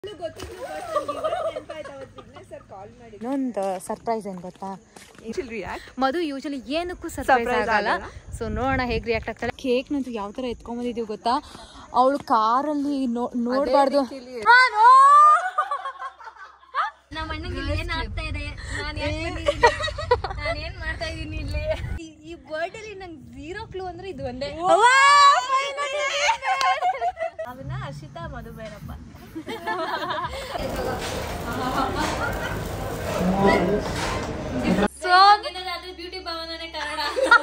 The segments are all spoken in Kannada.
ಇನ್ನೊಂದು ಸರ್ಪ್ರೈಸ್ ಏನ್ ಗೊತ್ತಾ ರಿಯಾಕ್ಟ್ ಮಧು ಯೂಶಲಿ ಏನಕ್ಕೂ ಸರ್ಪ್ರೈಸ್ Surprise ಆಗಲ್ಲ ಆಗಲ್ಲ. ಸೊ ನೋಡೋಣ ಹೇಗ್ ರಿಯಾಕ್ಟ್ ಆಗ್ತಾಳೆ ಕೇಕ್ ನಂತೂ ಯಾವ ತರ ಎತ್ಕೊಂಬಂದಿದೀವಿ ಗೊತ್ತಾ ಅವಳು ಕಾರಲ್ಲಿ ನೋಡ್ಬಾರ್ದು ನಮ್ಮ ಅಣ್ಣಂಗೆ ಏನ್ ಆಗ್ತಾ ಇದೆ ನಾನು ನಾನು ಏನ್ ಮಾಡ್ತಾ ಇದೀನಿ ಇಲ್ಲಿ ಈ- ಈ ವರ್ಡ್ ಅಲ್ಲಿ ನಂಗೆ ಝೀರೋ ಕ್ಲೂ ಅಂದ್ರೆ ಇದು ಒಂದೇ ಅವನ್ನ ಹರ್ಷಿತಾ ಮಧುಬೈರಪ್ಪ ಸೊ ಬ್ಯೂಟಿ ಭವನನೇ ಕನ್ನಡ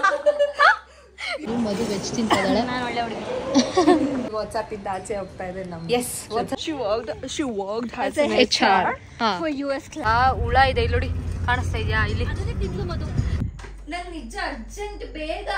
ಮಧು ವೆಜ್ ತಿಂತಿದ್ದಾಳೆ ನಾನು ಒಳ್ಳೆ ಹುಡುಗಿ ವಾಟ್ಸ್ಆಪ್ ಇಂದ ಆಚೆ ಹೋಗ್ತಾ ಇದೆ ನಮ್ಗೆ yes She worked. She worked as an H R U S ಆ ಹುಳ ಇದೆ ಇಲ್ಲಿ ನೋಡಿ ಕಾಣಿಸ್ತಾ ಇದೆಯಾ ಇಲ್ಲಿ ಅದನ್ನೇ ತಿಂದ್ಲು ಮಧು ನಂಗೆ ನಿಜ ಅರ್ಜೆಂಟ್ ಬೇಗ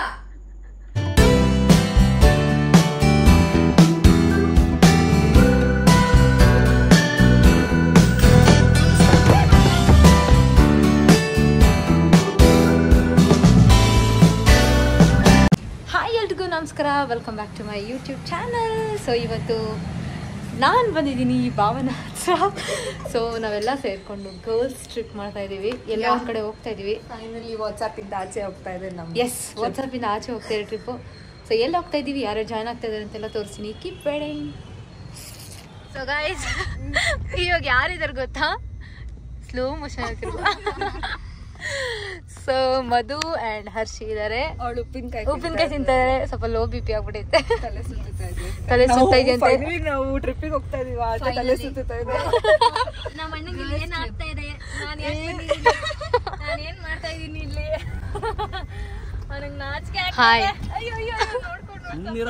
ಹಾಯ್ ಎಲ್ರಿಗೂ ನಮಸ್ಕಾರ welcome back to my YouTube channel so ಇವತ್ತು ನಾನು ಬಂದಿದ್ದೀನಿ ಭಾವನ ಹತ್ರ ಸೊ ನಾವೆಲ್ಲ ಸೇರ್ಕೊಂಡು ಗರ್ಲ್ಸ್ ಟ್ರಿಪ್ ಮಾಡ್ತಾ ಇದ್ದೀವಿ ಎಲ್ಲ ಒಂದ್ ಕಡೆ ಹೋಗ್ತಾ ಇದೀವಿ ಫೈನಲಿ ವಾಟ್ಸ್ಆಪ್ ಇಂದ ಆಚೆ ಹೋಗ್ತಾ ಇದೆ ನಮ್ಗೆ ಎಸ್ ವಾಟ್ಸಪ್ಪಿಂದ ಆಚೆ ಹೋಗ್ತಾ ಇರೋ ಟ್ರಿಪ್ಪು ಸೊ ಎಲ್ಲಿ ಹೋಗ್ತಾ ಇದ್ದೀವಿ ಯಾರು ಜಾಯ್ನ್ ಆಗ್ತಾ ಇದ್ದಾರೆ ಅಂತೆಲ್ಲ ತೋರಿಸ್ತೀನಿ ಕೀಪ್ ವೇಡಿಂಗ್ ಸೊ ಗಾಯ್ಸ್ ಇವಾಗ ಯಾರಿದ್ದಾರೆ ಗೊತ್ತಾ ಸ್ಲೋ ಮೋಷನ್ ಹಾಕಿರುವ ಸೊ ಮಧು ಆ್ಯಂಡ್ ಹರ್ಷಿ ಇದ್ದಾರೆ ಅವಳು ಉಪ್ಪಿನಕಾಯಿ ಉಪ್ಪಿನಕಾಯಿ ತಿಂತಾರೆ ಸ್ವಲ್ಪ ಲೋ ಬಿ ಪಿ ಆಗ್ಬಿಟ್ಟೈತೆ ತಲೆ ಸುತ್ತಾ ಇದೆ ತಲೆ ಸುತ್ತಾ ಇದೆಯಂತೆ ಫೈನಲಿ ನಾವು ಟ್ರಿಪ್ಪಿಗೆ ಹೋಗ್ತಾ ಇದೀವಿ ಆಚೆ ತಲೆ ಸುತ್ತಾ ಇದೆ ನಮ್ಮ ಅಣ್ಣಂಗೆ ಏನ್ ಆಗ್ತಾ ಇದೆ ನಾನು ನಾನು ಏನ್ ಮಾಡ್ತಾ ಇದೀನಿ ಇಲ್ಲಿ ನನಗೆ ನಾಚಿಕೆ ಆಗ್ತಾ ಹಾಯ್ ಇದೆ. ಅಯ್ಯೋ ಅಯ್ಯೋ ಅಯ್ಯೋ, ನೋಡ್ಕೊಂಡು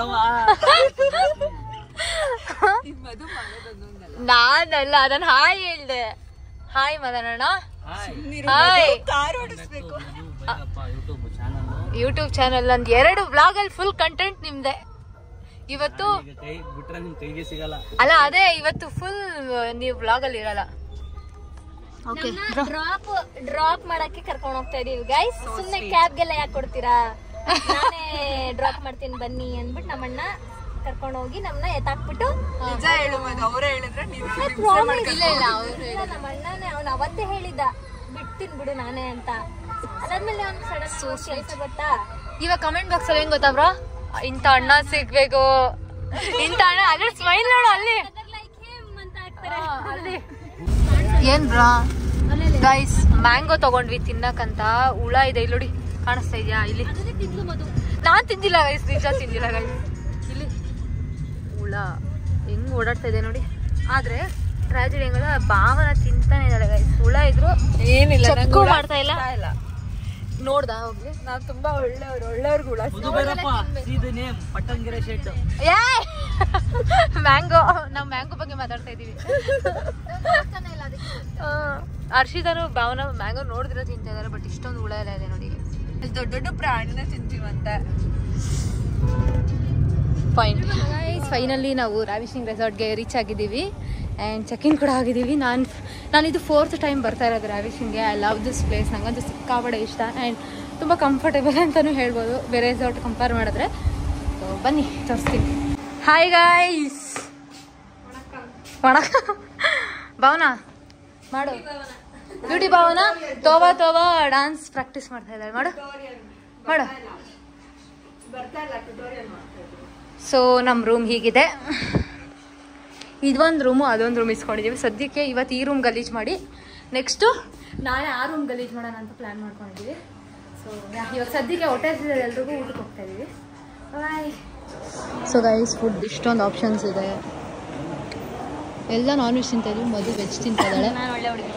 ಮಧು ಮಾಡೋದೊಂದಲ್ಲ ನಾನಲ್ಲ ಅದನ್ನ ಹಾಯ್ ಹೇಳ್ದೆ ಹಾಯ್ ಮದನಣ್ಣ ಹಾಯ್ ಕಾರ್ ಓಡಿಸ್ಬೇಕು ಯೂಟ್ಯೂಬ್ ಚಾನಲ್ ನಂದು ಎರಡು ಬ್ಲಾಗ್ ಅಲ್ಲಿ ಫುಲ್ ಕಂಟೆಂಟ್ ನಿಮ್ದೆ ಇವತ್ತು ಕೈ ಬಿಟ್ರೆ ನಿಮ್ ಕೈಗೆ ಸಿಗಲ್ಲ ಅಲ್ಲ ಅದೇ ಇವತ್ತು ಫುಲ್ ನೀವು ಬ್ಲಾಗ್ ಅಲ್ಲಿ ಇರಲ್ಲ ಓಕೆ ಡ್ರಾಪ್ ಡ್ರಾಪ್ ಮಾಡಕ್ಕೆ ಕರ್ಕೊಂಡು ಹೋಗ್ತಾ ಇದೀವಿ ಗೈಸ್ ಸುಮ್ನೆ ಕ್ಯಾಬ್ಗೆಲ್ಲ ಯಾಕೆ ಕೊಡ್ತೀರಾ ನಾನೇ ಡ್ರಾಪ್ ಮಾಡ್ತೀನಿ ಬನ್ನಿ ಅಂದ್ಬಿಟ್ಟು ನಮ್ಮಣ್ಣ ಕರ್ಕೊಂಡು ಹೋಗಿ ನಮ್ಮನ್ನ ಎತ್ತಾಕ್ಬಿಟ್ಟು ನಿಜ ಹೇಳು ಮಧು ಅವರೇ ಹೇಳಿದ್ರೆ ನೀವು ಇಲ್ಲ ಇಲ್ಲ ಅವ್ರು ಇಲ್ಲ, ನಮ್ಮ ಅಣ್ಣನೇ ಅವ್ನು ಅವತ್ತೇ ಹೇಳಿದ್ದ ಬಿಡ್ತೀನಿ ಬಿಡು ನಾನೇ ಅಂತ ಅದಾದ್ಮೇಲೆ ಅವ್ನು ಸಡನ್ ಕೆಲಸ ಗೊತ್ತಾ ಇವಾಗ ಕಮೆಂಟ್ ಬಾಕ್ಸ್ ಅಲ್ಲಿ ಹೆಂಗ್ ಗೊತ್ತಾ ಬ್ರೋ ಇಂಥ ಅಣ್ಣ ಸಿಗ್ಬೇಕು ಇಂಥ ಅಣ್ಣ ಅದ್ರ ಸ್ಮೈಲ್ ನೋಡು ಅಲ್ಲಿ ಲೈಕ್ ಹೇಮ್ ಅಂತ ಹಾಕ್ತಾರೆ ಅಲ್ಲಿ ಏನ್ ಬ್ರಾ ಗೈಸ್ ಮ್ಯಾಂಗೋ ತಗೊಂಡ್ವಿ ತಿನ್ನಕಂತ ಹುಳ ಇದೆ ಇಲ್ಲಿ ನೋಡಿ ಕಾಣಿಸ್ತಾ ಇದೆಯಾ ಇಲ್ಲಿ ಅದನ್ನೇ ತಿಂದ್ಲು ಮಧು ನಾನ್ ತಿಂದಿಲ್ಲ ಗೈಸ್ ನಿಜ ತಿಂದಿಲ್ಲ ಗೈಸ್ ಇಲ್ಲಿ ಹುಳ ಹೆಂಗ್ ಓಡಾಡ್ತಾ ಇದೆ ನೋಡಿ ಆದ್ರೆ ಟ್ರಾಜಿಡಿ ಹೆಂಗದ ಭಾವನ ತಿಂತಾನೆ ಇದ್ದಾಳೆ ಗೈಸ್ ಹುಳ ಇದ್ರು ಏನಿಲ್ಲ ಚಕ್ಕು ಮಾಡ್ತಾ ಇಲ್ಲ ಇಲ್ಲ ನೋಡ್ದ ಹೋಗ್ಲಿ ನಾವ್ ತುಂಬಾ ಒಳ್ಳೆಯವ್ರು ಒಳ್ಳೆಯವ್ರಿಗೆ ಉಳ ಮುದುಬರಪ್ಪ ಸೀದ ನೇಮ್ ಪಟ್ಟಂಗೆರೆ ಶೆಡ್ ಮ್ಯಾಂಗೋ ನಾವು ಮ್ಯಾಂಗೋ ಬಗ್ಗೆ ಮಾತಾಡ್ತಾ ಇದೀವಿ ಆ, ಹರ್ಷಿತನು ಭಾವನ ಮ್ಯಾಂಗೋ ನೋಡಿದ್ರೆ ತಿಂತಾ ಇದಾರೆ ಬಟ್ ಇಷ್ಟೊಂದು ಹುಳ ಎಲ್ಲ ಇದೆ ನೋಡಿ ದೊಡ್ಡ ದೊಡ್ಡ ಪ್ರಾಣಿನ ತಿಂತೀವಂತ ಫೈನ್ ಫೈನಲಿ ನಾವು ರಾವಿಶಿಂಗ್ ರೆಸಾರ್ಟ್ಗೆ ರೀಚ್ ಆಗಿದ್ದೀವಿ ಆ್ಯಂಡ್ ಚೆಕ್ ಇನ್ ಕೂಡ ಆಗಿದ್ದೀವಿ ನಾನು ನಾನಿದು ಫೋರ್ತ್ ಟೈಮ್ ಬರ್ತಾ ಇರೋದು ರಾವಿಶಿಂಗ್ಗೆ ಐ ಲವ್ ದಿಸ್ ಪ್ಲೇಸ್ ನಂಗಂತೂ ಸಿಕ್ಕಾಪಡೆ ಇಷ್ಟ ಆ್ಯಂಡ್ ತುಂಬ ಕಂಫರ್ಟೇಬಲ್ ಅಂತಲೂ ಹೇಳ್ಬೋದು ಬೇರೆ ರೆಸಾರ್ಟ್ ಕಂಪೇರ್ ಮಾಡಿದ್ರೆ ಸೊ ಬನ್ನಿ ತೋರಿಸ್ತೀನಿ ಹಾಯ್ ಗಾಯ್ಸ್ ವಣಕ ಭಾವನಾ ಮಾಡು ಬ್ಯೂಟಿ ಭಾವನಾ ತೋವಾ ತೋವಾ ಡಾನ್ಸ್ ಪ್ರಾಕ್ಟೀಸ್ ಮಾಡ್ತಾ ಇದ್ದಾರೆ ಮಾಡು ಮಾಡು ಸೊ ನಮ್ಮ ರೂಮ್ ಹೀಗಿದೆ ಇದೊಂದು ರೂಮು ಅದೊಂದು ರೂಮ್ ಇಸ್ಕೊಂಡಿದ್ದೀವಿ ಸದ್ಯಕ್ಕೆ ಇವತ್ತು ಈ ರೂಮ್ ಗಲೀಜ್ ಮಾಡಿ ನೆಕ್ಸ್ಟು ನಾಳೆ ಆ ರೂಮ್ ಗಲೀಜ್ ಮಾಡೋಣ ಅಂತ ಪ್ಲ್ಯಾನ್ ಮಾಡ್ಕೊಂಡಿದ್ದೀವಿ ಸೊ ಇವಾಗ ಸದ್ಯಕ್ಕೆ ಹೊಟ್ಟೆ ಹಸಿದ್ರೆ ಎಲ್ರಿಗೂ ಊಟಕ್ಕೆ ಹೋಗ್ತಾ ಇದ್ದೀವಿ ಬಾಯ್ ಸೊ ಗೈಸ್ ಫುಡ್ ಇಷ್ಟೊಂದು ಆಪ್ಷನ್ಸ್ ಇದೆ ಎಲ್ಲ ನಾನ್ ವೆಜ್ ತಿಂತಾ ಇದೀವಿ ಮಧು ವೆಜ್ ತಿಂತಾ ಇದ್ದಾಳೆ ನಾನು ಒಳ್ಳೆ ಹುಡುಗಿ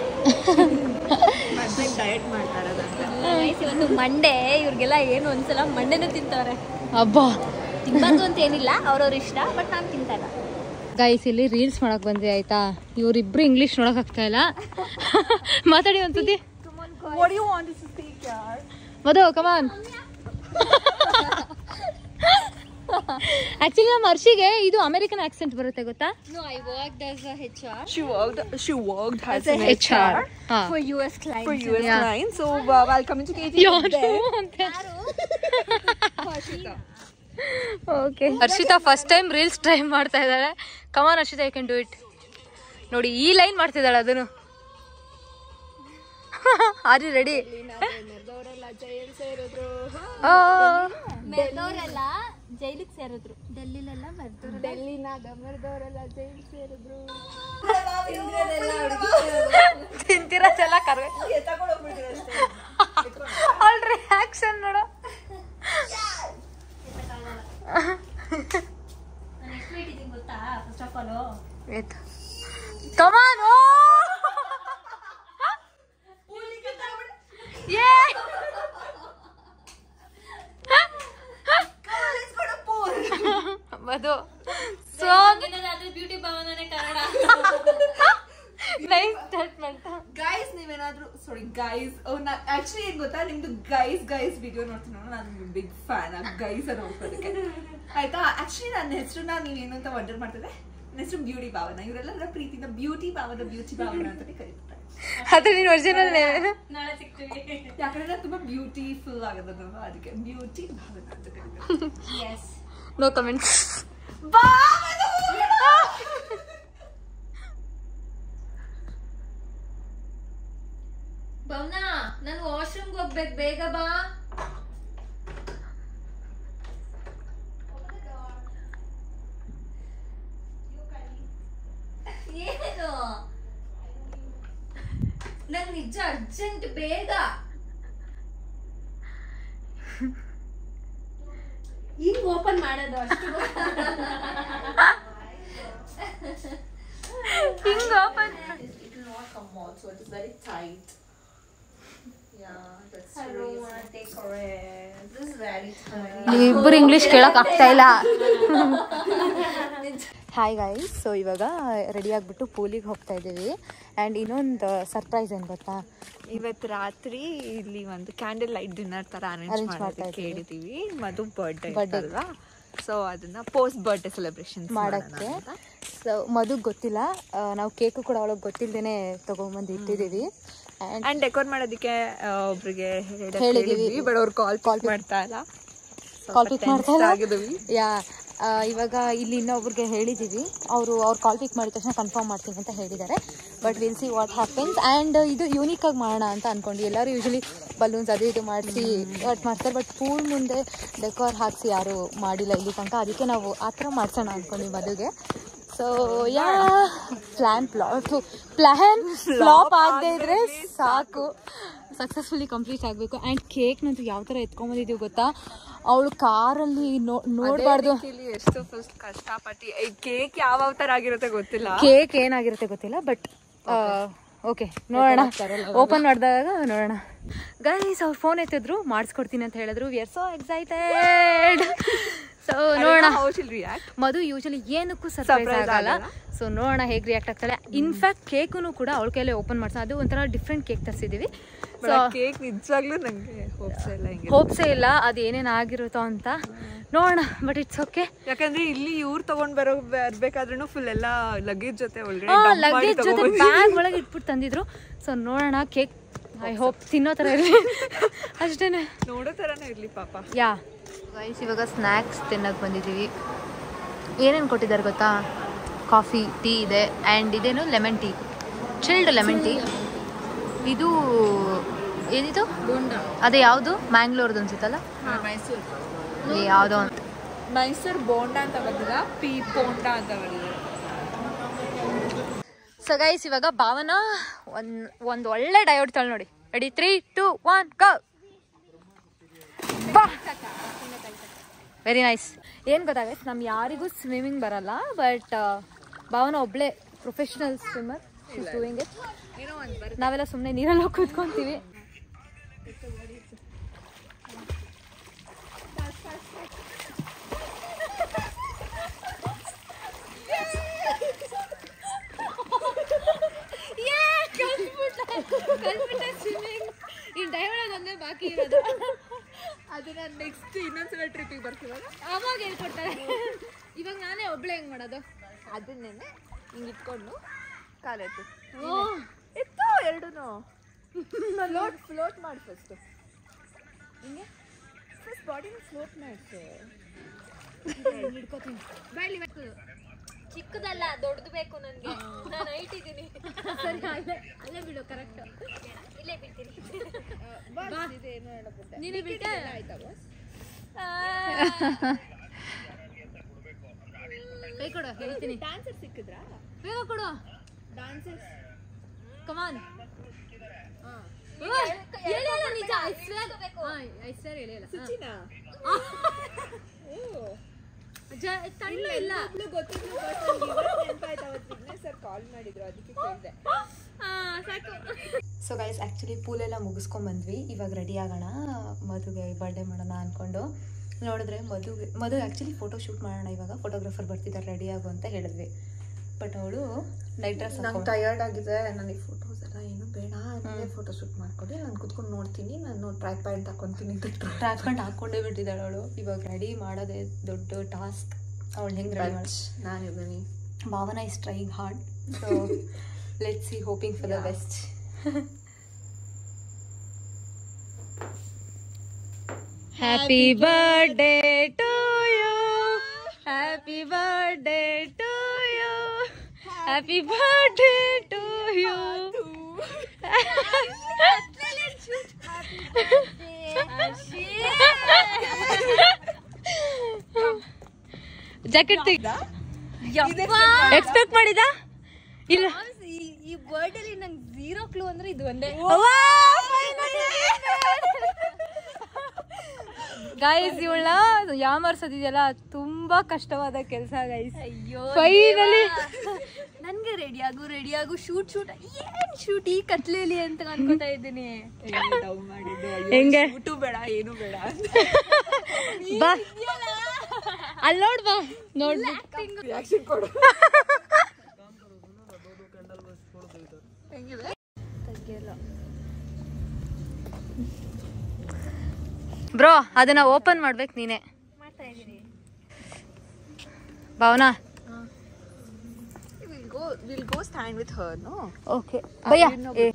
ಡಯಟ್ ಮಾಡ್ತಾ ಇರೋದಂತ ಗೈಸ್ ಇವತ್ತು ಮಂಡೆ ಇವ್ರಿಗೆಲ್ಲ ಏನು ಒಂದ್ಸಲ ಮಂಡೆನೂ ತಿಂತವ್ರೆ ಅಬ್ಬಾ ತಿನ್ಬಾರ್ದು ಅಂತ ಏನಿಲ್ಲ ಅವ್ರವ್ರ ಇಷ್ಟ ಬಟ್ ನಾನು ತಿಂತಾ ಇಲ್ಲ ಗೈಸ್ ಇಲ್ಲಿ ರೀಲ್ಸ್ ಮಾಡಕ್ ಬಂದ್ವಿ ಆಯ್ತಾ ಇವರಿಬ್ರು ಇಂಗ್ಲಿಷ್ ನೋಡಕ್ ಆಗ್ತಾ ಇಲ್ಲ ಮಾತಾಡಿ ಒಂದ್ಸತಿ What do you want us to speak, yaar? Madhu come on actually ನಮ್ಮ ಹರ್ಷಿಗೆ ಇದು ಅಮೆರಿಕನ್ ಆಕ್ಸೆಂಟ್ ಬರುತ್ತೆ ಗೊತ್ತಾ No, I worked as a HR She worked. She worked as, As an a HR, ಹಾ for US clients. for US Yeah. clients. So uh, while coming to KT, okay Harshitha first time reels try ಮಾಡ್ತಾ ಇದ್ದಾಳೆ come on Harshitha you can do it ನೋಡಿ ಈ ಲೈನ್ ಮಾಡ್ತಿದ್ದಾಳೆ ಅದನ್ನು ಆರ್ ಯು ರೆಡಿ ಮೆರ್ದವ್ರೆಲ್ಲ ಜೈಲಿಗೆ ಸೇರಿದ್ರು ಡೆಲ್ಲಿಲೆಲ್ಲ ಮೆರ್ದವ್ರು ತಿಂತಿರೋದೆಲ್ಲ ಕರ್ವೆ ಅವಳ ರಿಯಾಕ್ಷನ್ ನೋಡು ನಾನು ಎಷ್ಟು ವೇಟ್ ಇದೀನಿ ಗೊತ್ತಾ ಫಸ್ಟ್ ಆಫ್ ಆಲ್ ಆಯ್ತು ಕಮಾನ್ ಮಧು ಸೊ ಬ್ಯೂಟಿ ಭವನನೇ ಕಾರಣ ನೈಸ್ ಸ್ಟೇಟ್ಮೆಂಟ್ ಗೈಸ್ ನೀವೇನಾದ್ರೂ ಸಾರಿ ಗೈಸ್ ಆಕ್ಚುಲಿ ಏನ್ ಗೊತ್ತಾ ನಿಮ್ದು ಗೈಸ್ ಗೈಸ್ ವಿಡಿಯೋ ನೋಡ್ತೀನಿ ನಾನು ಬಿಗ್ ಫ್ಯಾನ್ ಆ ಗೈಸ್ ನೋಡ್ಕೋದಕ್ಕೆ ಆಯ್ತಾ ಆಕ್ಚುಲಿ ನನ್ನ ಹೆಸರನ್ನ ನೀವೇನು ಅಂತ ವಂಡರ್ ಮಾಡ್ತಿದ್ದೆ ನನ್ನ ಹೆಸರು ಬ್ಯೂಟಿ ಭಾವನ ಇವರೆಲ್ಲ ನನ್ನ ಪ್ರೀತಿಯಿಂದ ಬ್ಯೂಟಿ ಭಾವನ ಬ್ಯೂಟಿ ಭಾವನ ಅಂತಾನೆ ಕರೀತಾರೆ ಅದು ನೀನು ಒರಿಜಿನಲ್ ನಾಳೆ ಸಿಗ್ತೀವಿ ಯಾಕಂದ್ರೆ ನಾನು ತುಂಬಾ ಬ್ಯೂಟಿಫುಲ್ ಆಗೋದಲ್ವಾ ಅದಕ್ಕೆ ಬ್ಯೂಟಿ ಭಾವನ ಅಂತ ಕರೀತಾರೆ ಎಸ್ ನೋ ಕಮೆಂಟ್ಸ್ ಭವನ ನಾನು ವಾಶ್ರೂಮ್ಗೆ ಹೋಗ್ಬೇಕು ಬೇಗ ಬಾ ಏನು ನಂಗೆ ನಿಜ ಅರ್ಜೆಂಟ್ ಬೇಗ ಈಗ ಓಪನ್ ಮಾಡೋದು ಅಷ್ಟು ಹಿಂಗ open It will not come out, so it is very tight. Yeah, that's I don't wanna take correct. This is very tight. ನೀವಿಬ್ಬರು ಇಂಗ್ಲಿಷ್ ಕೇಳಕ್ ಆಗ್ತಾ ಇಲ್ಲ ಹಾಯ್ ಗೈಸ್ ಸೊ ಇವಾಗ ರೆಡಿ ಆಗಿಬಿಟ್ಟು ಪೂಲಿಗೆ ಹೋಗ್ತಾ ಇದ್ದೀವಿ ಆ್ಯಂಡ್ ಇನ್ನೊಂದು ಸರ್ಪ್ರೈಸ್ ಏನು ಗೊತ್ತಾ ಇವತ್ತು ರಾತ್ರಿ ಇಲ್ಲಿ ಒಂದು ಕ್ಯಾಂಡಲ್ ಲೈಟ್ ಡಿನ್ನರ್ ತರ ಅರೇಂಜ್ Arrange ಮಾಡ್ತಾ ಮಾಡೋದಕ್ಕೆ ಇದ್ದೀವಿ. ಹೇಳಿದೀವಿ ಮಧು ಬರ್ಡೇ Birthday. ಅಲ್ವಾ ಸೊ ಅದನ್ನ ಪೋಸ್ಟ್ ಬರ್ಡೇ ಸೆಲೆಬ್ರೇಷನ್ ಮಾಡೋಕ್ಕೆ ಸೊ ಮದುಗೆ ಗೊತ್ತಿಲ್ಲ ಆ, ನಾವು ಕೇಕು ಕೂಡ ಅವಳಿಗೆ ಗೊತ್ತಿಲ್ಲದೇನೆ ತೊಗೊಂಬಂದು ಇಟ್ಟಿದ್ದೀವಿ ಆ್ಯಂಡ್ ಅಂಡ್ ಡೆಕೋರ್ ಮಾಡೋದಕ್ಕೆ ಆ, ಒಬ್ರಿಗೆ ಹೇಳಿದೀವಿ. ಹೇಳಿದ್ವಿ ಬಟ್ ಅವ್ರು ಕಾಲ್ Call ಕಾಲ್ pick- ಮಾಡ್ತಾ ಇಲ್ಲ ಕಾಲ್ ಪಿಕ್ ಮಾಡ್ತಾ ಇಲ್ಲ ಆಗಿದ್ವಿ ಯಾ ಆ, ಇವಾಗ ಇಲ್ಲಿ ಇನ್ನೊಬ್ರಿಗೆ ಹೇಳಿದ್ದೀವಿ ಅವರು ಅವ್ರು ಕಾಲ್ ಪಿಕ್ ಮಾಡಿದ ತಕ್ಷಣ ಕನ್ಫರ್ಮ್ ಮಾಡ್ತೀನಿ ಅಂತ ಹೇಳಿದ್ದಾರೆ but will see what happens and ಇದು ಯೂನಿಕ್ ಆಗಿ ಮಾಡೋಣ ಅಂತ ಅನ್ಕೊಂಡು ಎಲ್ಲರೂ ಯೂಶಲಿ ಬಲೂನ್ಸ್ ಅದು ಇದು ಮಾಡಿಸಿ ಕಟ್ ಮಾಡ್ತಾರೆ ಬಟ್ ಪೂಲ್ ಮುಂದೆ ಡೆಕೋರ್ ಹಾಕಿಸಿ ಯಾರು ಮಾಡಿಲ್ಲ ಇಲ್ಲಿ ತನಕ ಅದಕ್ಕೆ ನಾವು ಆ ಥರ ಮಾಡ್ಸೋಣ ಅಂದ್ಕೊಂಡ್ವಿ ಮದುವೆ so yeah plan plot plan flop ಆಗದೆ ಇದ್ರೆ ಸಾಕು ಸಕ್ಸಸ್ಫುಲಿ ಕಂಪ್ಲೀಟ್ ಆಗಬೇಕು ಆ್ಯಂಡ್ ಕೇಕ್ನಂತೂ ಯಾವ ಥರ ಎತ್ಕೊಂಬಂದಿದ್ದೀವಿ ಗೊತ್ತಾ ಅವಳು ಕಾರಲ್ಲಿ ನೋ ನೋಡಬಾರ್ದು ಎಷ್ಟು ಫಸ್ಟ್ ಕಷ್ಟಪಟ್ಟು ಈ ಕೇಕ್ ಯಾವ ತರ ಆಗಿರುತ್ತೆ ಗೊತ್ತಿಲ್ಲ ಕೇಕ್ ಏನಾಗಿರುತ್ತೆ ಗೊತ್ತಿಲ್ಲ ಬಟ್ ಓಕೆ ನೋಡೋಣ ಓಪನ್ ಮಾಡಿದಾಗ ನೋಡೋಣ ಗೈಸ್ ಅವ್ರು ಫೋನ್ ಎತ್ತಿದ್ರು ಮಾಡಿಸ್ಕೊಡ್ತೀನಿ ಅಂತ ಹೇಳಿದ್ರು we are so excited so ನೋಡೋಣ how she'll react Madhu usually ಏನಕ್ಕೂ ಸರ್ಪ್ರೈಸ್ Surprise ಆಗಲ್ಲ ಆಗಲ್ಲ. ಸೊ ನೋಡೋಣ ಹೇಗೆ ರಿಯಾಕ್ಟ್ ಆಗ್ತಾಳೆ ಇನ್ಫ್ಯಾಕ್ಟ್ ಕೇಕು ಕೂಡ ಅವಳ ಕೈಲೇ ಓಪನ್ ಮಾಡ್ಸೋ ಅದು ಒಂಥರ ಡಿಫ್ರೆಂಟ್ ಕೇಕ್ ತರಿಸಿದ್ದೀವಿ ಸೊ ಕೇಕ್ ನಿಜವಾಗ್ಲೂ ನಂಗೆ ಹೋಪ್ಸ್ ಇಲ್ಲ ಹಿಂಗೆ ಹೋಪ್ಸೇ ಇಲ್ಲ ಅದು ಏನೇನು ಆಗಿರುತ್ತೋ ಅಂತ ನೋಡೋಣ ಬಟ್ ಇಟ್ಸ್ ಓಕೆ ಯಾಕಂದ್ರೆ ಇಲ್ಲಿ ಇವ್ರು ತಗೊಂಡ್ ಬರೋ ಬರ್ಬೇಕಾದ್ರೂ ಫುಲ್ ಎಲ್ಲ ಲಗೇಜ್ ಜೊತೆ ಹಾ ಆಲ್ರೆಡಿ ಲಗೇಜ್ ಜೊತೆ ಬ್ಯಾಗ್ ಒಳಗೆ ಇಟ್ಬಿಟ್ಟು ತಂದಿದ್ರು ಸೊ ನೋಡೋಣ ಕೇಕ್ ಐ ಹೋಪ್ ತಿನ್ನೋ ಥರ ಇರಲಿ ಅಷ್ಟೇನೆ ನೋಡೋ ತರನೇ ಇರ್ಲಿ ಪಾಪ ಯಾ ಗೈಸ್ ಇವಾಗ ಸ್ನ್ಯಾಕ್ಸ್ ತಿನ್ನಕ್ಕೆ ಬಂದಿದ್ದೀವಿ ಏನೇನು ಕೊಟ್ಟಿದ್ದಾರೆ ಗೊತ್ತಾ ಕಾಫಿ ಟೀ ಇದೆ ಆ್ಯಂಡ್ ಇದೇನು lemon tea chilled lemon tea ಇದು ಏನಿದು ಅದೇ ಯಾವುದು ಮ್ಯಾಂಗ್ಳೂರ್ದು ಅನ್ಸುತ್ತಲ್ಲ ಮೈಸೂರು ಏ, ಯಾವುದೋ ಅಂತ ಮೈಸೂರು ಬೋಂಡ ಅಂತ ಬಂದಿಲ್ಲ ಪೀ ಬೋಂಡ ಅಂತ ಬಂದಿದೆ ಸೊ ಗೈಸ್ ಇವಾಗ ಭಾವನ ಒಂದು ಒಂದು ಒಳ್ಳೆ ಡಯೋಡ್ ತಳಿ ನೋಡಿ ready three two one go very nice ಏನು ಗೊತ್ತಾಗೈತೆ ನಮ್ಗೆ ಯಾರಿಗೂ ಸ್ವಿಮ್ಮಿಂಗ್ ಬರಲ್ಲ ಬಟ್ ಭಾವನ ಒಬ್ಳೆ ಪ್ರೊಫೆಷನಲ್ ಸ್ವಿಮ್ಮರ್ ಡೂಯಿಂಗ್ ಇಟ್ ಏನೋ ಒಂದು ಬರುತ್ತೆ ನಾವೆಲ್ಲ ಸುಮ್ಮನೆ ನೀರಲ್ಲಿ ಹೋಗಿ ಕೂತ್ಕೊಂತೀವಿ ಈ ಡೈವರ್ಡ್ ಒಂದೇ ಬಾಕಿ ಇರೋದು ಅದನ್ನ ನೆಕ್ಸ್ಟ್ ಇನ್ನೊಂದ್ಸಲ ಟ್ರಿಪ್ಪಿಗೆ ಬರ್ತೀವಲ್ಲ ಅವಾಗ ಹೇಳ್ಕೊಡ್ತಾರೆ ಇವಾಗ ನಾನೇ ಒಬ್ಳೆ ಹೆಂಗ್ ಮಾಡೋದು ಅದನ್ನೇನೆ ಹಿಂಗೆ ಇಟ್ಕೊಂಡು ಕಾಲೆತ್ತು ಓ ಎತ್ತು ಎರಡೂನು ಫ್ಲೋಟ್ ಫ್ಲೋಟ್ ಮಾಡಿ ಫಸ್ಟ್ ಹಿಂಗೆ ಫಸ್ಟ್ ಬಾಡಿನ ಫ್ಲೋಟ್ ಮಾಡಿಸು ಹಿಡ್ಕೋತೀನಿ ಬಾಯ್ಲಿ ಚಿಕ್ಕದಲ್ಲ ದೊಡ್ಡದು ಬೇಕು ನನ್ಗೆ ನಾನು ಹೈಟ್ ಇದ್ದೀನಿ ಸರಿ ಅಲ್ಲೇ ಅಲ್ಲೇ ಬಿಡು ಕರೆಕ್ಟ್ ಇಲ್ಲೇ ಬಿಡ್ತೀನಿ ನೀನು ಬಿಟ್ಟೆ ಕೈ ಕೊಡು ಹೇಳ್ತೀನಿ ಡಾನ್ಸರ್ ಸಿಕ್ಕಿದ್ರಾ ಬೇಗ ಕೊಡು ಡಾನ್ಸರ್ಸ್ ಕಮಾನ್ ಹೇಳಿಲ್ಲ ನಿಜ ಐಶ್ವರ್ ಐಶ್ವರ್ ಹೇಳಿಲ್ಲ ಸುಚಿನಾ ತಳ್ಳು ಇಲ್ಲ ಒಬ್ಳು ಗೊತ್ತಿದ್ರು ಬಟ್ ನೆನಪಾಯ್ತು ಅವತ್ತು ವಿಘ್ನೇಶ್ ಸರ್ ಕಾಲ್ ಮಾಡಿದ್ರು ಅದಕ್ಕೆ ಕೇಳಿದೆ ಸಾಕು ಸೊ ಗೈಸ್ ಆ್ಯಕ್ಚುಲಿ ಪೂಲೆಲ್ಲ ಮುಗಿಸ್ಕೊಂಡ್ ಬಂದ್ವಿ ಇವಾಗ ರೆಡಿ ಆಗೋಣ ಮದುವೆ ಬರ್ಡೇ ಮಾಡೋಣ ಅಂದ್ಕೊಂಡು ನೋಡಿದ್ರೆ ಮದುವೆ ಮದುವೆ ಆ್ಯಕ್ಚುಲಿ ಫೋಟೋ ಶೂಟ್ ಮಾಡೋಣ ಇವಾಗ ಫೋಟೋಗ್ರಾಫರ್ ಬರ್ತಿದ್ದಾರೆ ರೆಡಿ ಆಗು ಅಂತ ಹೇಳಿದ್ವಿ ಬಟ್ ಅವಳು ನೈಟ್ ಡ್ರೆಸ್ ನಂಗೆ ಟಯರ್ಡ್ ಆಗಿದೆ ನನಗೆ ಫೋಟೋಸ್ ಎಲ್ಲ ಏನು ಬೇಡ ನೀವೇ ಫೋಟೋ ಶೂಟ್ ಮಾಡ್ಕೊಡಿ ನಾನು ಕುತ್ಕೊಂಡು ನೋಡ್ತೀನಿ ನಾನು ಟ್ರೈ ಪ್ಯಾಂಟ್ ಹಾಕೊಂತೀನಿ ಟ್ರ್ಯಾಕ್ ಪ್ಯಾಂಟ್ ಹಾಕ್ಕೊಂಡೇ ಬಿಟ್ಟಿದ್ದಾಳೆ ಅವಳು ಇವಾಗ ರೆಡಿ ಮಾಡೋದೇ ದೊಡ್ಡ ಟಾಸ್ಕ್ ಅವಳು ಹೆಂಗೆ ರೆಡಿ ಮಾಡಿ ನಾನು ಇದ್ದೀನಿ Bhavana is trying hard so let see hoping for the Yeah. Best happy birthday to you happy birthday to you happy birthday to you jacket ತೆಗ್ದ ಎಕ್ಸ್ಪೆಕ್ಟ್ ಮಾಡಿದ ಇಲ್ಲ ಈ ವರ್ಡ್ ಅಲ್ಲಿ ನಂಗೆ ಝೀರೋ ಕ್ಲೂ ಅಂದ್ರೆ ಇದು ಒಂದೇ ಗೈಸ್ ಇವಳನ್ನ ಯಾಮರ್ಸೋದಿದೆಯಲ್ಲ ತುಂಬಾ ಕಷ್ಟವಾದ ಕೆಲಸ ಗೈಸ್ ಅಯ್ಯೋ Finally. ನನ್ಗೆ ರೆಡಿ ಆಗು ರೆಡಿ ಆಗು ಶೂಟ್ ಶೂಟ್ ಏನ್ ಶೂಟ್ ಈ ಕತ್ಲೇಲಿ ಅಂತ ಅನ್ಕೋತಾ ಇದ್ದೀನಿ ಹೆಂಗೆ ಊಟ ಬೇಡ ಏನು ಬೇಡ ಬಾ ಅಲ್ಲಿ ನೋಡ್ ಬಾ ನೋಡ್ ರಿಯಾಕ್ಷನ್ ಕೊಡು ಬ್ರೋ ಅದನ್ನ ಓಪನ್ ಮಾಡ್ಬೇಕು ನೀನೆ ಮಾಡ್ತಾ ಇದ್ದೀನಿ Bhavana will go will go stand with her no okay ಭಯ್ಯ ಏ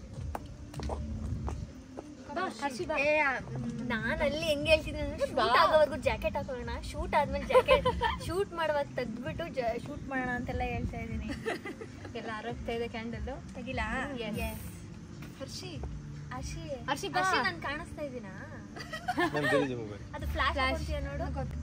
ನಾನು ಅಲ್ಲಿ ಹೆಂಗ್ ಹೇಳ್ತಿದ್ದೀನಿ ಅಂದ್ರೆ ಶೂಟ್ ಆಗೋವರೆಗೂ ಜಾಕೆಟ್ ಹಾಕೊಳ್ಳೋಣ ಶೂಟ್ ಆದ್ಮೇಲೆ ಜಾಕೆಟ್ ಶೂಟ್ ಮಾಡುವಾಗ ತೆಗ್ದ್ಬಿಟ್ಟು ಶೂಟ್ ಮಾಡೋಣ ಅಂತೆಲ್ಲ ಹೇಳ್ತಾ ಇದ್ದೀನಿ ಎಲ್ಲ ಅರಗ್ತಾ ಇದೆ ಕ್ಯಾಂಡಲ್ ತೆಗಿಲಾ Yes. ಹರ್ಷಿ ಹರ್ಷಿ ಹರ್ಷಿ, ಬಾ. ಹರ್ಷಿ ನಾನು ಕಾಣಿಸ್ತಾ ಇದ್ದೀನಾ ಅದು ಫ್ಲಾಶ್ ಹಾಕೊಂತೀಯ ನೋಡು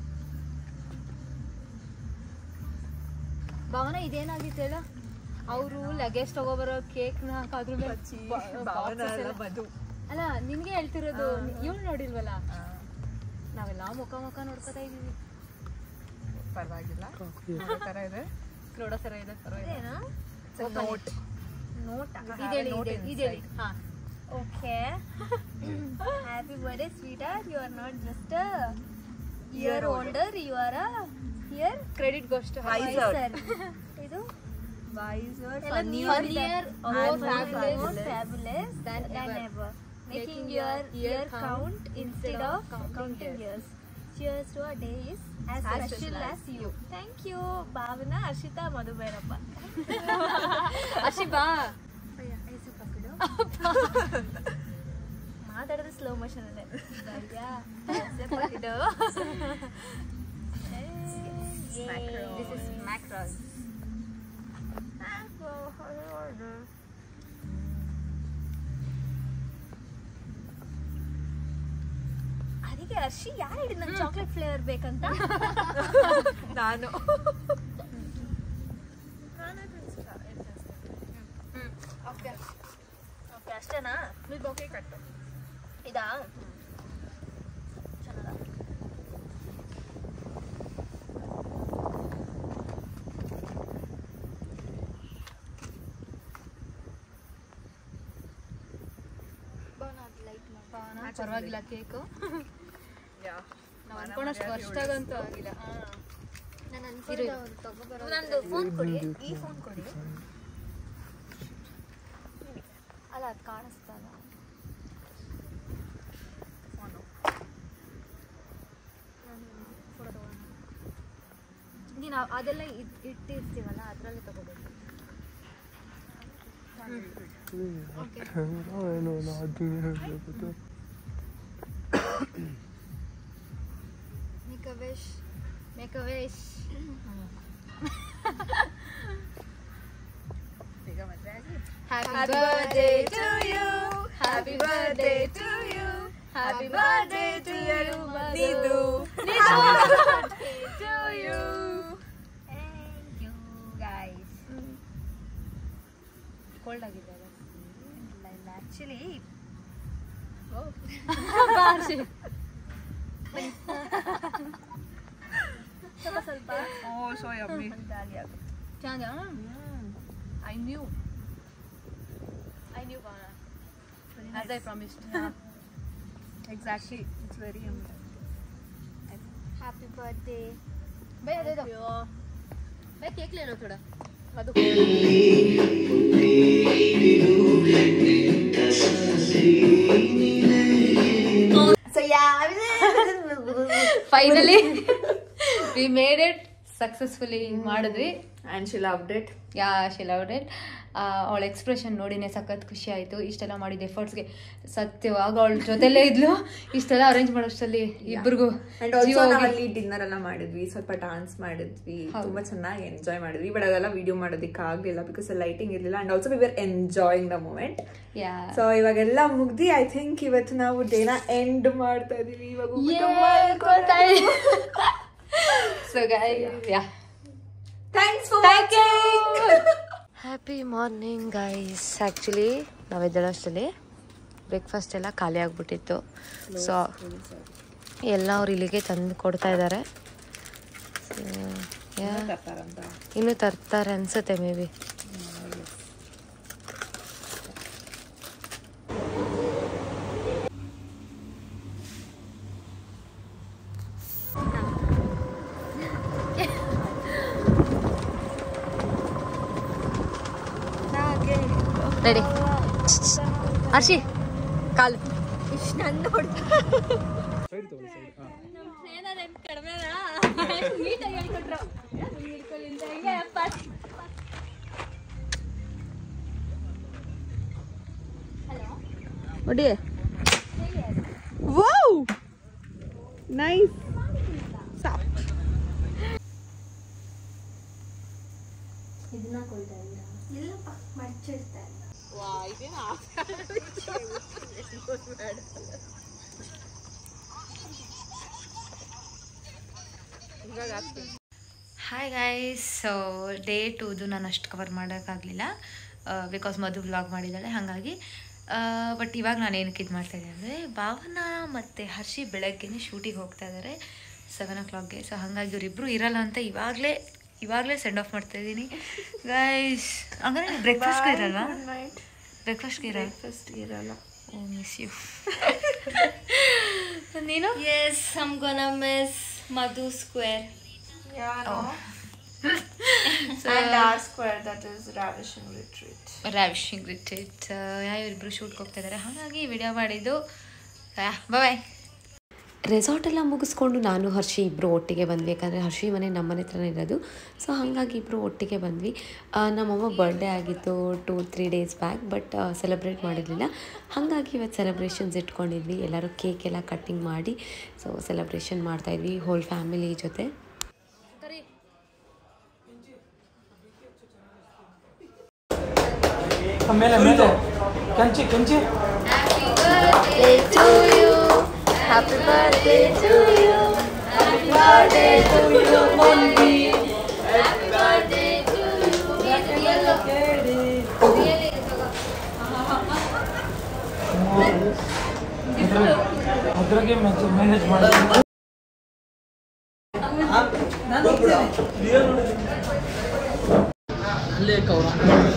ಭಾವನಾ ಇದೇನಾಗಿತ್ತು ಹೇಳು ಅವರು ಲಗೇಜ್ ತಗೋಬರೋ ಕೇಕ್ನ ಅದ್ರ ಮೇಲೆ boxes ಎಲ್ಲ- ಬದು ಅಲ್ಲ ನಿನ್ಗೆ ಹೇಳ್ತಿರೋದು ಇವ್ಳು ನೋಡಿಲ್ವಲ್ಲ ನಾವೆಲ್ಲ ಮುಖ ಮುಖ ನೋಡ್ಕೊತಾ ಇದೀವಿ ಪರವಾಗಿಲ್ಲ ಅದೇ ಥರ ಇದೆ ನೋಡೋ ಸರ ಇದೆ ಪರವಾಗಿಲ್ಲ ಇದೇನಾ ನೋಟ್ ನೋಟ ಇದೇಳಿ ಇದೇಳಿ ಇದೇಳಿ ಹಾ okay happy birthday sweeter you are not just year older you are year credit ghost ಇದು wiser funnier, more fabulous fabulous than than ever. ever. Making Making your your year year count count instead of counting years. Cheers to our days as special as you. Thank you, Bhavana, Arshita, Madhubairappa. Ashi ಬಾ ಮಾತಾಡಿದ್ರೆ ಸ್ಲೋ ಮೋಷನ್ ಅಲ್ಲೇ ದಿಸ್ ಇಸ್ ಮ್ಯಾಕ್ರಾಸ್ ಅದಕ್ಕೆ ಹರ್ಷಿ ಯಾರು ಹೇಳಿದ್ ನಂಗೆ ಚಾಕ್ಲೇಟ್ ಫ್ಲೇವರ್ ಬೇಕಂತ ನಾನು ಓಕೆ ಅಷ್ಟೇನಾ ಓಕೆ ಕಟ್ಟು ಇದಾ ಚೆನ್ನಾದ ಪರವಾಗಿಲ್ಲ ಕೇಕು ಯಾ ನಾವು ಅನ್ಕೊಂಡಷ್ಟು ವರ್ಷದಾಗಂತೂ ಆಗಿಲ್ಲ ನಾನು ಇರು, ಅನ್ಕೊಂಡೆ ನಂದು ಫೋನ್ ಕೊಡಿ ಈ ಫೋನ್ ಕೊಡಿ ಅಲ್ಲ ಅದು ಕಾಣಿಸ್ತಲ್ಲ ನೀನು ಅದೆಲ್ಲ ಇಟ್- ಇಟ್ಟಿರ್ತೀವಲ್ಲ ಅದರಲ್ಲಿ ತಗೋಬೇಕು make a wish make a wish Happy birthday to you. Happy birthday to you. Happy birthday to you. Nidu. to you. Thank you guys. Cold ಆಗಿದೆ Actually, ಸ್ವಲ್ಪ ಸ್ವಲ್ಪ ಓ ಸೊ ಯಮ್ಮಿ ಇದಾಗಿ ಆಗುತ್ತೆ. ಚೆನ್ನಾಗ I knew I knew as I promised exactly it's very yummy Happy birthday. भैया दे दो भाई केक ले लो थोड़ा Madhu finally we made it successfully ಮಾಡಿದ್ವಿ and she loved it yeah she loved it ಅವಳ ಎಕ್ಸ್ಪ್ರೆಷನ್ ನೋಡಿನೇ ಸಖತ್ ಖುಷಿ ಆಯಿತು ಇಷ್ಟೆಲ್ಲ ಮಾಡಿದ ಎಫರ್ಟ್ಸ್ಗೆ ಸತ್ಯವಾಗ ಅವಳ ಜೊತೆಲೇ ಇದ್ಲು ಇಷ್ಟೆಲ್ಲ ಅರೇಂಜ್ ಮಾಡೋಷ್ಟರಲ್ಲಿ ಇಬ್ರಿಗೂ ಅಂಡ್ ಆಲ್ಸೋ ನಾವಲ್ಲಿ ಡಿನ್ನರ್ ಎಲ್ಲ ಮಾಡಿದ್ವಿ ಸ್ವಲ್ಪ ಡಾನ್ಸ್ ಮಾಡಿದ್ವಿ ತುಂಬಾ ಚೆನ್ನಾಗಿ ಎಂಜಾಯ್ ಮಾಡಿದ್ವಿ ಬಟ್ ಅದೆಲ್ಲ ವಿಡಿಯೋ ಮಾಡೋದಕ್ಕೆ ಆಗ್ಲಿಲ್ಲ ಬಿಕಾಸ್ ಲೈಟಿಂಗ್ ಇರಲಿಲ್ಲ and also we were enjoying the moment yeah so ಇವಾಗೆಲ್ಲ ಮುಗ್ದಿ ಐ ಥಿಂಕ್ ಇವತ್ತು ನಾವು ಡೇನ ಎಂಡ್ ಮಾಡ್ತಾ ಇದೀವಿ ಇವಾಗ so yeah thanks for happy morning guys actually ನಾವೆದ್ದಳಷ್ಟರಲ್ಲಿ ಬ್ರೇಕ್ಫಾಸ್ಟ್ ಎಲ್ಲ ಖಾಲಿ ಆಗಿಬಿಟ್ಟಿತ್ತು ಸೊ ಎಲ್ಲ ಅವ್ರು ಇಲ್ಲಿಗೆ ತಂದು ಕೊಡ್ತಾ ಇದ್ದಾರೆ ಇನ್ನೂ ತರ್ತಾರೆ ಅನ್ಸುತ್ತೆ ಮೇ ಬಿ ರೆಡಿ ಹರ್ಷಿ ಕಾಲು ಇಷ್ಟು ನನ್ನ ನೋಡಿ ಏನಾದ್ರು ಕಡಿಮೆನಾ ನೀಟಾಗಿ ಹೇಳ್ಕೊಟ್ರು ಹಿಡ್ಕೊಳ್ಳಿ ಅಂತ ಹೆಂಗೆ ಅಪ್ಪ ನೋಡಿ ವಾವ್ ನೈಸ್ ಇದನ್ನ ಕೊಳ್ತಾ ಇದ್ದೀರಾ ಇಲ್ಲಪ್ಪ ಮಡ್ಚಿಡ್ತಾರೆ ಹಾಯ್ ಗೈಸ್ ಸೊ ಡೇ ಟೂದು ನಾನು ಅಷ್ಟು ಕವರ್ ಮಾಡೋಕ್ಕಾಗಲಿಲ್ಲ ಬಿಕಾಸ್ ಮಧು ವ್ಲಾಗ್ ಮಾಡಿದ್ದಾಳೆ ಹಾಗಾಗಿ ಬಟ್ ಇವಾಗ ನಾನು ಏನಕ್ಕೆ ಇದು ಮಾಡ್ತಾ ಇದ್ದೀನಿ ಅಂದರೆ ಭಾವನ ಮತ್ತು ಹರ್ಷಿ ಬೆಳಗ್ಗೆನೇ ಶೂಟಿಗೆ ಹೋಗ್ತಾ ಇದ್ದಾರೆ ಸೆವೆನ್ ಓ ಕ್ಲಾಕ್ಗೆ ಸೊ ಹಾಗಾಗಿ ಇವರಿಬ್ಬರು ಇರಲ್ಲ ಅಂತ ಇವಾಗಲೇ ಇವಾಗಲೇ ಸೆಂಡ್ ಆಫ್ ಮಾಡ್ತಾ ಇದ್ದೀನಿ ಗೈಸ್ ಹಂಗಾರೆ ಬ್ರೇಕ್ಫಾಸ್ಟ್ಗೂ ಇರಲ್ಲ ಬ್ರೇಕ್ಫಾಸ್ಟ್ಗೆ ಇರಲ್ಲ ಫಸ್ಟ್ ಇರಲ್ಲ ಓ ಮಿಸ್ ಯು ನೀನು yes I'm gonna miss Madhu square and R square that is ravishing retreat. Ravishing retreat ಇವರಿಬ್ಬರು ಶೂಟ್ಗೆ ಹೋಗ್ತಾ ಇದ್ದಾರೆ ಹಾಗಾಗಿ ವಿಡಿಯೋ ಮಾಡಿದ್ದು ಬಾಯ್ ರೆಸಾರ್ಟ್ ಎಲ್ಲ ಮುಗಿಸ್ಕೊಂಡು ನಾನು ಹರ್ಷಿ ಇಬ್ಬರು ಒಟ್ಟಿಗೆ ಬಂದ್ವಿ ಯಾಕಂದರೆ ಹರ್ಷಿ ಮನೆ ನಮ್ಮ ಮನೆ ಹತ್ರನೇ ಇರೋದು ಸೊ ಹಾಗಾಗಿ ಇಬ್ಬರು ಒಟ್ಟಿಗೆ ಬಂದ್ವಿ ಆ, ನಮ್ಮಮ್ಮ ಬರ್ಡೇ ಆಗಿತ್ತು two three days back but celebrate ಮಾಡಿರಲಿಲ್ಲ ಹಾಗಾಗಿ ಇವತ್ತು ಸೆಲೆಬ್ರೇಷನ್ಸ್ ಇಟ್ಕೊಂಡಿದ್ವಿ ಎಲ್ಲರೂ ಕೇಕ್ ಎಲ್ಲ ಕಟ್ಟಿಂಗ್ ಮಾಡಿ ಸೊ ಸೆಲೆಬ್ರೇಷನ್ ಮಾಡ್ತಾಯಿದ್ವಿ ಹೋಲ್ ಫ್ಯಾಮಿಲಿ ಜೊತೆ ಮೇಲೆ ಮೇಲೆ ಕಂಚಿ ಕಂಚಿ Happy birthday to you. Happy birthday to you, Molly. Happy birthday to you. ಅದ್ರಾಗೆ ಮ್ಯಾನೇಜ್ ಮಾಡಿ ಅಲ್ಲೇ ಕೌರ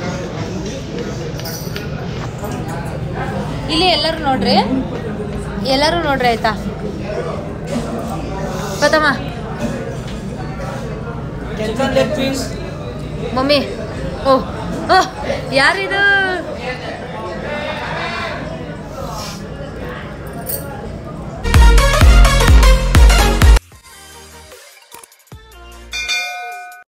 ಇಲ್ಲಿ ಎಲ್ಲರೂ ನೋಡ್ರಿ ಎಲ್ಲರೂ ನೋಡ್ರಿ ಆಯ್ತಾ ಗೊತ್ತಮ್ಮ ಚಿಕನ್ ಲೆಗ್ ಪೀಸ್ ಮಮ್ಮಿ ಓ ಓ ಯಾರಿದು